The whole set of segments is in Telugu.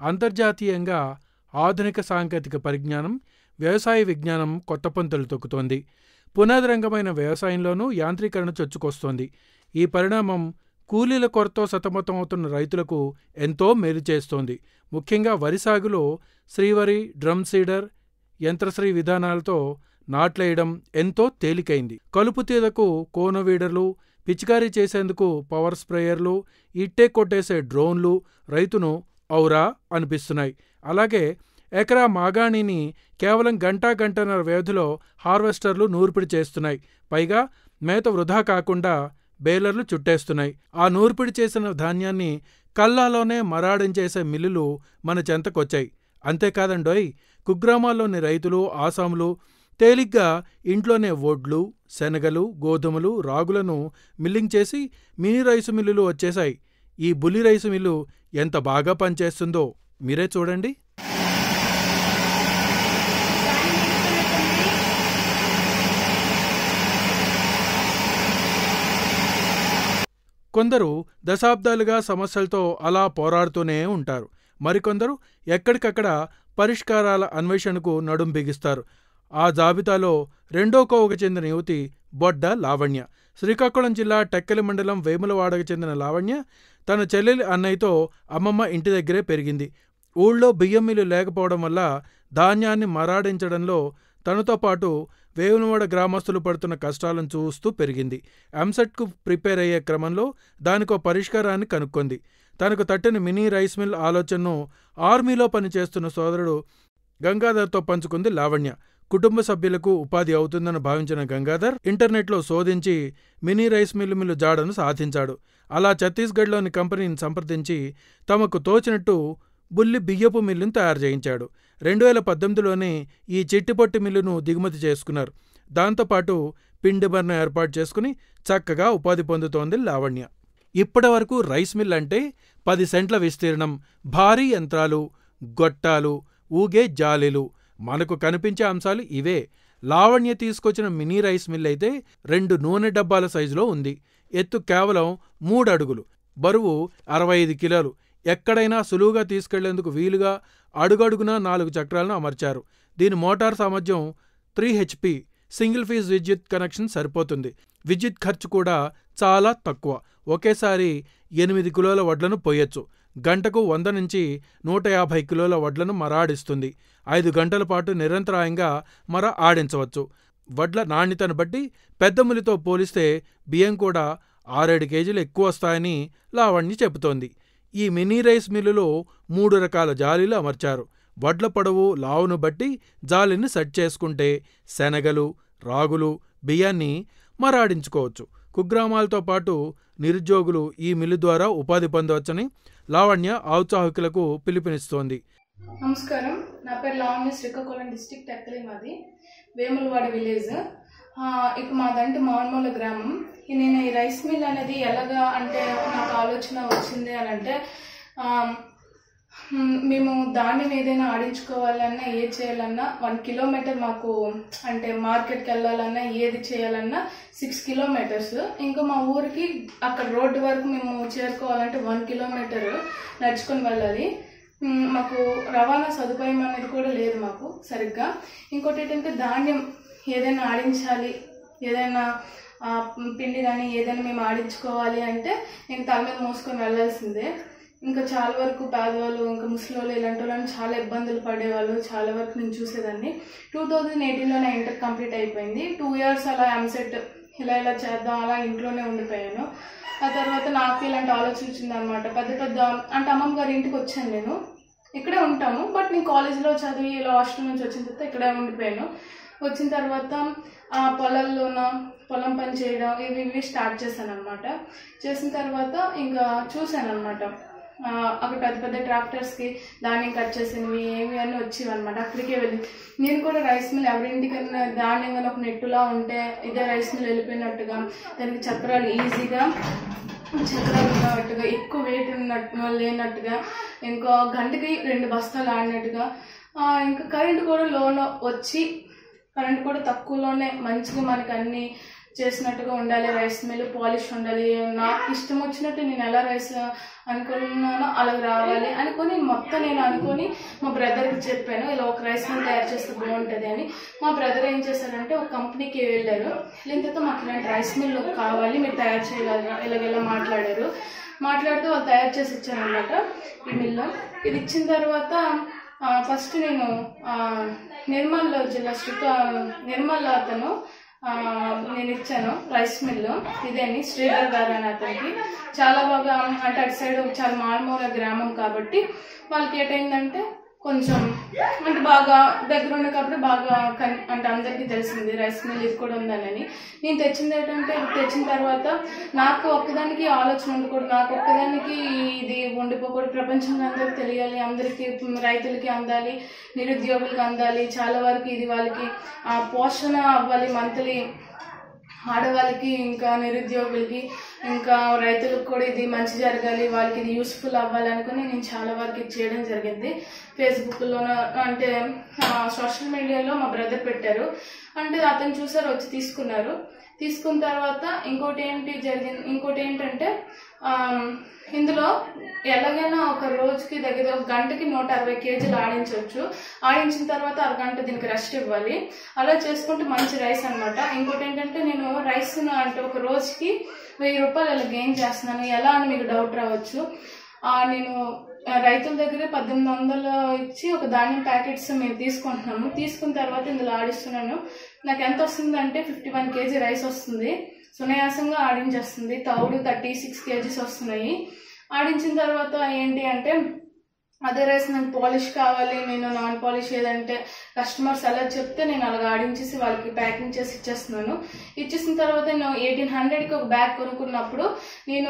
అంతర్జాతీయంగా ఆధునిక సాంకేతిక పరిజ్ఞానం వ్యవసాయ విజ్ఞానం కొత్త పంతులు తొక్కుతోంది పునాది రంగమైన వ్యవసాయంలోనూ యాంత్రీకరణ చొచ్చుకొస్తోంది ఈ పరిణామం కూలీల కొరతో సతమతమవుతున్న రైతులకు ఎంతో మేలు చేస్తోంది ముఖ్యంగా వరి సాగులో శ్రీవరి డ్రమ్ సీడర్ యంత్రశ్రీ విధానాలతో నాట్లేయడం ఎంతో తేలికైంది కలుపు తీదకు కోన వీడర్లు పిచికారీ చేసేందుకు పవర్ స్ప్రేయర్లు ఇట్టే కొట్టేసే డ్రోన్లు రైతును ఔరా అనిపిస్తున్నాయి అలాగే ఎకరా మాగాణిని కేవలం గంటా గంటన్నర వ్యవధిలో హార్వెస్టర్లు నూర్పిడి చేస్తున్నాయి పైగా మేత వృధా కాకుండా బేలర్లు చుట్టేస్తున్నాయి ఆ నూర్పిడి చేసిన ధాన్యాన్ని కల్లాలోనే మరాడించేసే మిల్లులు మన చెంతకొచ్చాయి అంతేకాదండోయ్ కుగ్రామాల్లోని రైతులు ఆసాములు తేలిగ్గా ఇంట్లోనే వడ్లు శనగలు గోధుమలు రాగులను మిల్లింగ్ చేసి మినీ రైసు మిల్లులు వచ్చేశాయి ఈ బుల్లి రైసు మిల్లు ఎంత బాగా పనిచేస్తుందో మీరే చూడండి కొందరు దశాబ్దాలుగా సమస్యలతో అలా పోరాడుతూనే ఉంటారు మరికొందరు ఎక్కడికక్కడ పరిష్కారాల అన్వేషణకు నడుం బిగిస్తారు ఆ జాబితాలో రెండో కోవకు చెందిన యువతి బొడ్డ లావణ్య శ్రీకాకుళం జిల్లా టెక్కలి మండలం వేములవాడకు చెందిన లావణ్య తన చెల్లెలి అన్నయ్యతో అమ్మమ్మ ఇంటి దగ్గరే పెరిగింది ఊళ్ళో బియ్యం మిల్లు లేకపోవడం వల్ల ధాన్యాన్ని మరాడించడంలో తనతో పాటు వేములవాడ గ్రామస్తులు పడుతున్న కష్టాలను చూస్తూ పెరిగింది ఎంసెట్కు ప్రిపేర్ అయ్యే క్రమంలో దానికో పరిష్కారాన్ని కనుక్కుంది తనకు తట్టిన మినీ రైస్ మిల్ ఆలోచనను ఆర్మీలో పనిచేస్తున్న సోదరుడు గంగాధర్తో పంచుకుంది లావణ్య కుటుంబ సభ్యులకు ఉపాధి అవుతుందని భావించిన గంగాధర్ ఇంటర్నెట్లో శోధించి మినీ రైస్ మిల్లు మిల్లు జాడను సాధించాడు అలా ఛత్తీస్గఢ్లోని కంపెనీని సంప్రదించి తమకు తోచినట్టు బుల్లి బియ్యపు మిల్లును తయారు చేయించాడు రెండు వేల పద్దెనిమిదిలోనే ఈ చిట్టిపొట్టి మిల్లును దిగుమతి చేసుకున్నారు దాంతోపాటు పిండి బర్న ఏర్పాటు చేసుకుని చక్కగా ఉపాధి పొందుతోంది లావణ్య ఇప్పటి వరకు రైస్ మిల్ అంటే పది సెంట్ల విస్తీర్ణం భారీ యంత్రాలు గొట్టాలు ఊగే జాలీలు మనకు కనిపించే అంశాలు ఇవే లావణ్య తీసుకొచ్చిన మినీ రైస్ మిల్ అయితే రెండు నూనె డబ్బాల సైజులో ఉంది ఎత్తు కేవలం మూడు అడుగులు బరువు అరవై ఐదు కిలోలు ఎక్కడైనా సులువుగా తీసుకెళ్లేందుకు వీలుగా అడుగడుగునా నాలుగు చక్రాలను అమర్చారు దీని మోటార్ సామర్థ్యం త్రీ హెచ్పి సింగిల్ ఫీజ్ విద్యుత్ కనెక్షన్ సరిపోతుంది విద్యుత్ ఖర్చు కూడా చాలా తక్కువ ఒకేసారి ఎనిమిది కిలోల వడ్లను పోయొచ్చు గంటకు వంద నుంచి నూట యాభై కిలోల వడ్లను మరాడిస్తుంది ఐదు గంటల పాటు నిరంతరాయంగా మర ఆడించవచ్చు వడ్ల నాణ్యతను బట్టి పెద్ద ములితో పోలిస్తే బియ్యం కూడా ఆరేడు కేజీలు ఎక్కువ వస్తాయని లావణ్య చెబుతోంది ఈ మినీ రైస్ మిల్లులో మూడు రకాల జాలీలు అమర్చారు వడ్ల పొడవు లావును బట్టి జాలిని సెట్ చేసుకుంటే శనగలు రాగులు బియ్యాన్ని మరాడించుకోవచ్చు కుగ్రామాలతో పాటు నిరుద్యోగులు ఈ మిల్లు ద్వారా ఉపాధి పొందవచ్చని లావణ్య ఔత్సాహికులకు పిలుపునిస్తోంది నమస్కారం నా పేరు లావణ్య శ్రీకాకుళం డిస్టిక్ టెక్కలి మాది వేములవాడ విలేజ్ ఆ, ఇక మాదంటే మాన్మూల గ్రామం ఈ నేను ఈ రైస్ మిల్ అనేది ఎలాగా అంటే నాకు ఆలోచన వచ్చింది అని అంటే ఆ, మ్, మేము ధాన్యం ఏదైనా ఆడించుకోవాలన్నా ఏది చేయాలన్నా వన్ కిలోమీటర్ మాకు అంటే మార్కెట్కి వెళ్ళాలన్నా ఏది చేయాలన్నా సిక్స్ కిలోమీటర్స్ ఇంకా మా ఊరికి అక్కడ రోడ్డు వరకు మేము చేరుకోవాలంటే వన్ కిలోమీటర్ నడుచుకొని వెళ్ళాలి మ్, మాకు రవాణా సదుపాయం అనేది కూడా లేదు మాకు సరిగ్గా ఇంకోటి ఏంటంటే ధాన్యం ఏదైనా ఆడించాలి ఏదైనా ఆ, పిండి కానీ ఏదైనా మేము ఆడించుకోవాలి అంటే నేను తల మీద మోసుకొని వెళ్ళాల్సిందే ఇంకా చాలా వరకు పేదవాళ్ళు ఇంకా ముసలి ఇలాంటి వాళ్ళని చాలా ఇబ్బందులు పడేవాళ్ళు చాలా వరకు నేను చూసేదాన్ని టూ థౌజండ్ ఎయిటీన్లో నా ఇంటర్ కంప్లీట్ అయిపోయింది టూ ఇయర్స్ అలా ఎంసెట్ ఇలా ఇలా చేద్దాం అలా ఇంట్లోనే ఉండిపోయాను ఆ తర్వాత నాకు ఇలాంటి ఆలోచన వచ్చింది అనమాట పెద్ద పెద్ద అంటే అమ్మమ్మ గారి ఇంటికి వచ్చాను నేను ఇక్కడే ఉంటాము బట్ నేను కాలేజీలో చదివి ఇలా హాస్టల్ నుంచి వచ్చిన తర్వాత ఇక్కడే ఉండిపోయాను వచ్చిన తర్వాత ఆ పొలాల్లోన పొలం పని చేయడం ఇవి ఇవి స్టార్ట్ చేశాను అనమాట చేసిన తర్వాత ఇంకా చూశాను అనమాట అక్కడ పెద్ద పెద్ద ట్రాక్టర్స్కి ధాన్యం కట్ చేసినవి ఏమి అన్నీ వచ్చేవి అనమాట అక్కడికే వెళ్ళి నేను కూడా రైస్ మిల్ ఎవరింటికన్నా ధాన్యం కానీ ఒక నెట్టులా ఉంటే ఇదే రైస్ మిల్ వెళ్ళిపోయినట్టుగా దానికి చక్రాలు ఈజీగా చక్రాలు ఉన్నట్టుగా ఎక్కువ వెయిట్ ఉన్నట్టు లేనట్టుగా ఇంకో గంటకి రెండు బస్తాలు ఆడినట్టుగా ఆ, ఇంకా కరెంట్ కూడా లోన్ వచ్చి కరెంట్ కూడా తక్కువలోనే మంచిగా మనకి అన్ని చేసినట్టుగా ఉండాలి రైస్ మిల్ పాలిష్ ఉండాలి నాకు ఇష్టం వచ్చినట్టు నేను ఎలా రైస్ అనుకున్నానో అలా రావాలి అనుకొని మొత్తం నేను అనుకొని మా బ్రదర్కి చెప్పాను ఇలా ఒక రైస్ మిల్ తయారు చేస్తే బాగుంటుంది అని మా బ్రదర్ ఏం చేశారంటే ఒక కంపెనీకి వెళ్ళారు వెళ్ళిన తర్వాత మాకు ఇలాంటి రైస్ మిల్ కావాలి మీరు తయారు చేయగలరా ఇలాగెలా మాట్లాడారు మాట్లాడుతూ వాళ్ళు తయారు చేసి ఇచ్చారనమాట ఈ మిల్లు ఇది ఇచ్చిన తర్వాత ఫస్ట్ నేను ఆ, నిర్మల్ జిల్లా శ్రీకా నిర్మల్ అతను ఆ, నేను ఇచ్చాను రైస్ మిల్ ఇదేని శ్రీధర్ గారు అని అతనికి చాలా బాగా అంటే అటు సైడ్ చాలా మారుమూల గ్రామం కాబట్టి వాళ్ళకి ఏటైందంటే కొంచెం అంటే బాగా దగ్గర ఉన్న కాబట్టి బాగా కన్- అంటే అందరికీ తెలిసింది రైస్ మిల్ ఇది కూడా ఉందని నేను తెచ్చింది ఏంటంటే ఇది తెచ్చిన తర్వాత నాకు ఒక్కదానికి ఆలోచన ఉండకూడదు నాకు ఒక్కదానికి ఇది ఉండిపోకూడదు ప్రపంచంగా అందరికి తెలియాలి అందరికీ రైతులకి అందాలి నిరుద్యోగులకు అందాలి చాలా వరకు ఇది వాళ్ళకి ఆ, పోషణ అవ్వాలి మంత్లీ ఆడవాళ్ళకి ఇంకా నిరుద్యోగులకి ఇంకా రైతులకు కూడా ఇది మంచి జరగాలి వాళ్ళకి ఇది యూస్ఫుల్ అవ్వాలి అనుకుని నేను చాలా వరకు ఇది చేయడం జరిగింది ఫేస్బుక్లోన అంటే సోషల్ మీడియాలో మా బ్రదర్ పెట్టారు అంటే అతను చూసారు వచ్చి తీసుకున్నారు తీసుకున్న తర్వాత ఇంకోటి ఏంటి జరిగింది ఇంకోటి ఏంటంటే ఆ, ఇందులో ఎలాగైనా ఒక రోజుకి దగ్గర ఒక గంటకి నూట అరవై కేజీలు ఆడించవచ్చు ఆడించిన తర్వాత అరగంట దీనికి రెస్ట్ ఇవ్వాలి అలా చేసుకుంటే మంచి రైస్ అన్నమాట ఇంకోటి ఏంటంటే నేను రైస్ అంటే ఒక రోజుకి వెయ్యి రూపాయలు అలా గెయిన్ చేస్తున్నాను ఎలా అని మీకు డౌట్ రావచ్చు ఆ, నేను ఆ, రైతుల దగ్గర పద్దెనిమిది వందలు ఇచ్చి ఒక ధాన్యం ప్యాకెట్స్ మేము తీసుకుంటున్నాము తీసుకున్న తర్వాత ఇందులో ఆడిస్తున్నాను నాకు ఎంత వస్తుందంటే ఫిఫ్టీ వన్ కేజీ రైస్ వస్తుంది సునాయాసంగా ఆడించేస్తుంది తౌడు థర్టీ సిక్స్ కేజీస్ వస్తున్నాయి ఆడించిన తర్వాత ఏంటి అంటే అదే రైస్ నాకు పాలిష్ కావాలి నేను నాన్ పాలిష్ ఏదంటే కస్టమర్స్ ఎలా చెప్తే నేను అలాగ ఆడించేసి వాళ్ళకి ప్యాకింగ్ చేసి ఇచ్చేస్తున్నాను ఇచ్చేసిన తర్వాత నేను ఎయిటీన్ హండ్రెడ్కి ఒక బ్యాగ్ కొనుక్కున్నప్పుడు నేను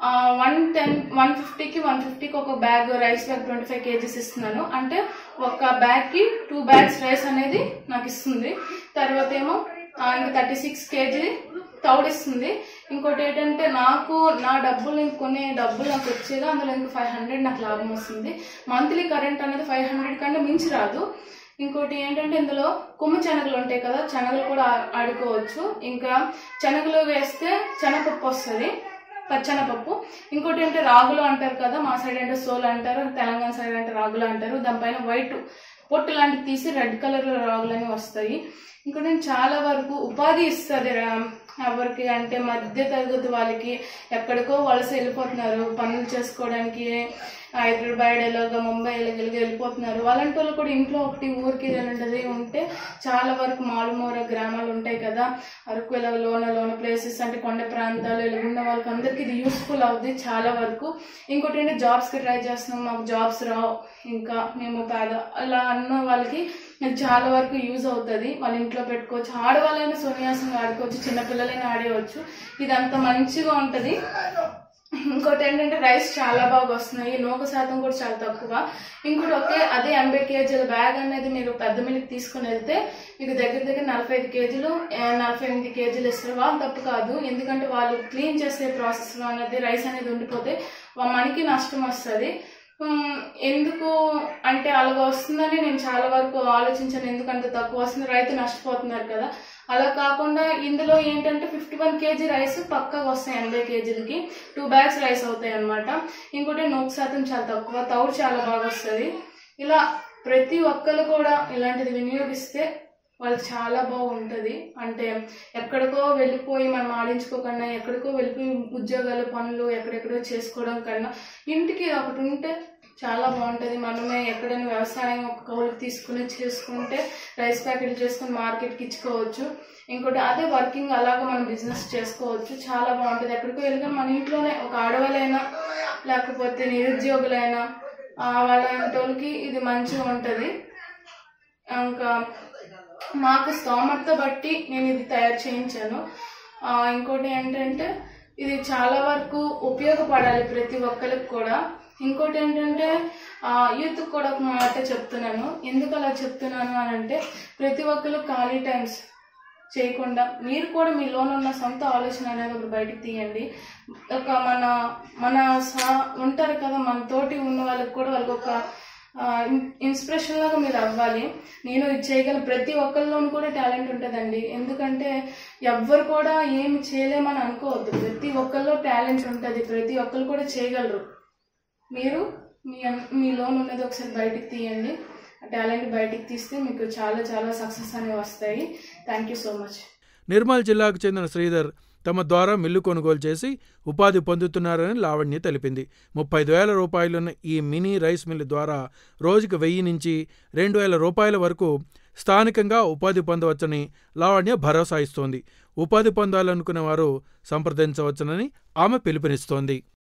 వన్ టెన్ వన్ ఫిఫ్టీకి వన్ ఫిఫ్టీకి ఒక bag rice bag twenty five kgs ఇస్తున్నాను అంటే ఒక బ్యాగ్కి టూ బ్యాగ్స్ రైస్ అనేది నాకు ఇస్తుంది తర్వాత ఏమో ఆ, ఇంకా థర్టీ సిక్స్ కేజీ తౌడిస్తుంది ఇంకోటి ఏంటంటే నాకు నా డబ్బులు నేను కొనే డబ్బులు నాకు వచ్చేది అందులో ఇంకా ఫైవ్ హండ్రెడ్ నాకు లాభం వస్తుంది మంత్లీ కరెంట్ అనేది ఫైవ్ హండ్రెడ్ కంటే మించి రాదు ఇంకోటి ఏంటంటే ఇందులో కొమ్ము శనగలు ఉంటాయి కదా శనగలు కూడా ఆ- ఆడుకోవచ్చు ఇంకా శనగలు వేస్తే శనగపప్పు వస్తుంది పచ్చనపప్పు ఇంకోటి అంటే రాగులు అంటారు కదా మా సైడ్ అంటే సోలు అంటారు తెలంగాణ సైడ్ అంటే రాగులు అంటారు దానిపైన వైట్ పొట్టు లాంటివి తీసి రెడ్ కలర్ రాగులు అనేవి వస్తాయి ఇంకోటి నేను చాలా వరకు ఉపాధి ఇస్తుంది ఎవరికి అంటే మధ్య తరగతి వాళ్ళకి ఎక్కడికో వలస వెళ్ళిపోతున్నారు పనులు చేసుకోవడానికి హైదరాబాద్ ఎలాగ ముంబై ఎలాగ ఇలాగ వెళ్ళిపోతున్నారు అలాంటి వాళ్ళు కూడా ఇంట్లో ఒకటి ఊరికి వెళ్ళినది ఉంటే చాలా వరకు మారుమూర గ్రామాలు ఉంటాయి కదా అరకు ఇలా లోన లోన ప్లేసెస్ అంటే కొండ ప్రాంతాలు ఇలా ఉన్న వాళ్ళకి అందరికీ ఇది యూస్ఫుల్ అవుతుంది చాలా వరకు ఇంకోటి ఏంటి జాబ్స్కి ట్రై చేస్తున్నాం మాకు జాబ్స్ రావు ఇంకా మేము పేద అలా అన్న వాళ్ళకి ఇది చాలా వరకు యూజ్ అవుతుంది వాళ్ళ ఇంట్లో పెట్టుకోవచ్చు ఆడవాళ్ళైనా సన్యాసంగా ఆడుకోవచ్చు చిన్నపిల్లలైనా ఆడేయవచ్చు ఇది అంత మంచిగా ఉంటుంది ఇంకోటి ఏంటంటే రైస్ చాలా బాగా వస్తున్నాయి నూక శాతం కూడా చాలా తక్కువ ఇంకోటి ఒకే అదే ఎనభై కేజీల బ్యాగ్ అనేది మీరు పెద్ద మిల్లికి తీసుకుని వెళ్తే మీకు దగ్గర దగ్గర నలభై ఐదు కేజీలు ఆ, నలభై ఎనిమిది కేజీలు ఇస్తారు వాళ్ళు తప్పు కాదు ఎందుకంటే వాళ్ళు క్లీన్ చేసే ప్రాసెస్లో అనేది రైస్ అనేది ఉండిపోతే వా- మనకి నష్టం వస్తుంది ఉమ్, ఎందుకు అంటే అలాగ వస్తుందని నేను చాలా వరకు ఆలోచించాను ఎందుకంటే తక్కువ వస్తుంది రైతు నష్టపోతున్నారు కదా అలా కాకుండా ఇందులో ఏంటంటే ఫిఫ్టీ వన్ కేజీ రైస్ పక్కగా వస్తాయి ఎనభై కేజీలకి టూ బ్యాగ్స్ రైస్ అవుతాయి అనమాట ఇంకోటి నూకు శాతం చాలా తక్కువ తౌడు చాలా బాగా వస్తుంది ఇలా ప్రతి ఒక్కరు కూడా ఇలాంటిది వినియోగిస్తే వాళ్ళకి చాలా బాగుంటుంది అంటే ఎక్కడికో వెళ్ళిపోయి మనం ఆడించుకోకుండా ఎక్కడికో వెళ్ళిపోయి ఉద్యోగాలు పనులు ఎక్కడెక్కడో చేసుకోవడం కన్నా ఇంటికి ఒకటి ఉంటే చాలా బాగుంటుంది మనమే ఎక్కడైనా వ్యవసాయం ఒక కౌలుకి తీసుకుని చేసుకుంటే రైస్ ప్యాకెట్లు చేసుకుని మార్కెట్కి ఇచ్చుకోవచ్చు ఇంకోటి అదే వర్కింగ్ అలాగా మనం బిజినెస్ చేసుకోవచ్చు చాలా బాగుంటుంది ఎక్కడికో వెళ్ళినా మన ఇంట్లోనే ఒక ఆడవాళ్ళైనా లేకపోతే నిరుద్యోగులైనా ఆ, వాళ్ళంటి వాళ్ళకి ఇది మంచిగా ఉంటుంది ఇంకా మాకు స్తోమత బట్టి నేను ఇది తయారు చేయించాను ఆ, ఇంకోటి ఏంటంటే ఇది చాలా వరకు ఉపయోగపడాలి ప్రతి ఒక్కరికి కూడా ఇంకోటి ఏంటంటే యూత్ కూడా ఒక మాట చెప్తున్నాను ఎందుకు అలా చెప్తున్నాను అని అంటే ప్రతి ఒక్కరు ఖాళీ టైమ్స్ చేయకుండా మీరు కూడా మీలోనున్న ఉన్న సొంత ఆలోచన అనేది ఒకటి బయటికి తీయండి ఒక మన మన సా ఉంటారు కదా మన తోటి ఉన్న వాళ్ళకి కూడా వాళ్ళకి ఒక ఇన్స్పిరేషన్ లాగా మీరు అవ్వాలి నేను ఇది చేయగలను ప్రతి ఒక్కరిలోనూ కూడా టాలెంట్ ఉంటుందండి ఎందుకంటే ఎవ్వరు కూడా ఏమి చేయలేమని అనుకోవద్దు ప్రతి ఒక్కరిలో టాలెంట్ ఉంటుంది ప్రతి ఒక్కరు కూడా చేయగలరు మీరు మీ మీలోన్ ఉన్నది ఒకసారి బయటికి తీయండి ఆ టాలెంట్ బయటికి తీస్తే మీకు చాలా చాలా సక్సెస్ అనేవి వస్తాయి thank you so much Nirmal జిల్లాకు చెందిన శ్రీధర్ తమ ద్వారా మిల్లు కొనుగోలు చేసి ఉపాధి పొందుతున్నారని లావణ్య తెలిపింది ముప్పై వేల రూపాయలున్న ఈ మినీ రైస్ మిల్లు ద్వారా రోజుకు వెయ్యి నుంచి రెండు వేల రూపాయల వరకు స్థానికంగా ఉపాధి పొందవచ్చని లావణ్య భరోసా ఇస్తోంది ఉపాధి పొందాలనుకునే వారు సంప్రదించవచ్చునని ఆమె పిలుపునిస్తోంది